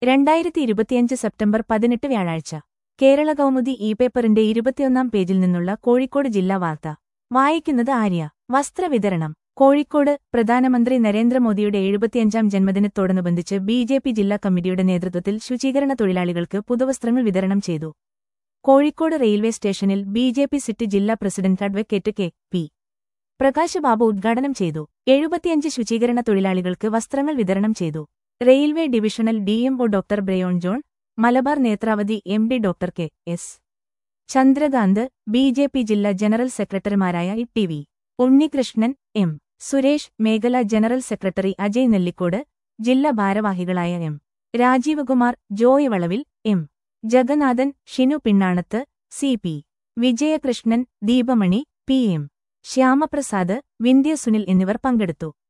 രണ്ടായിരത്തി ഇരുപത്തിയഞ്ച് സെപ്റ്റംബർ പതിനെട്ട് വ്യാഴാഴ്ച കേരള കൗമുദി ഇ പേപ്പറിന്റെ ഇരുപത്തിയൊന്നാം പേജിൽ നിന്നുള്ള കോഴിക്കോട് ജില്ലാ വാർത്ത വായിക്കുന്നത് ആര്യ വസ്ത്രവിതരണം കോഴിക്കോട് പ്രധാനമന്ത്രി നരേന്ദ്രമോദിയുടെ എഴുപത്തിയഞ്ചാം ജന്മദിനത്തോടനുബന്ധിച്ച് ബി ജെ പി ജില്ലാ കമ്മിറ്റിയുടെ നേതൃത്വത്തിൽ ശുചീകരണ തൊഴിലാളികൾക്ക് പുതുവസ്ത്രങ്ങൾ വിതരണം ചെയ്തു കോഴിക്കോട് റെയിൽവേ സ്റ്റേഷനിൽ ബി ജെ പി സിറ്റ് ജില്ലാ president advocate K P Prakash Babu ഉദ്ഘാടനം ചെയ്തു എഴുപത്തിയഞ്ച് ശുചീകരണ തൊഴിലാളികൾക്ക് വസ്ത്രങ്ങൾ വിതരണം ചെയ്തു railway divisional DMO doctor Brayon John Malabar Netravati M D doctor K S Chandrakanth B J P ജില്ലാ ജനറൽ സെക്രട്ടറിമാരായ E T V Unnikrishnan M Suresh മേഖലാ ജനറൽ സെക്രട്ടറി അജയ് നെല്ലിക്കോട് ജില്ലാ ഭാരവാഹികളായ M Rajeev Kumar Joy Valavil M Jagannathan Shinu Pinnanath C P Vijayakrishnan Deepamani P M Shyamaprasad Vindhya Sunil എന്നിവർ പങ്കെടുത്തു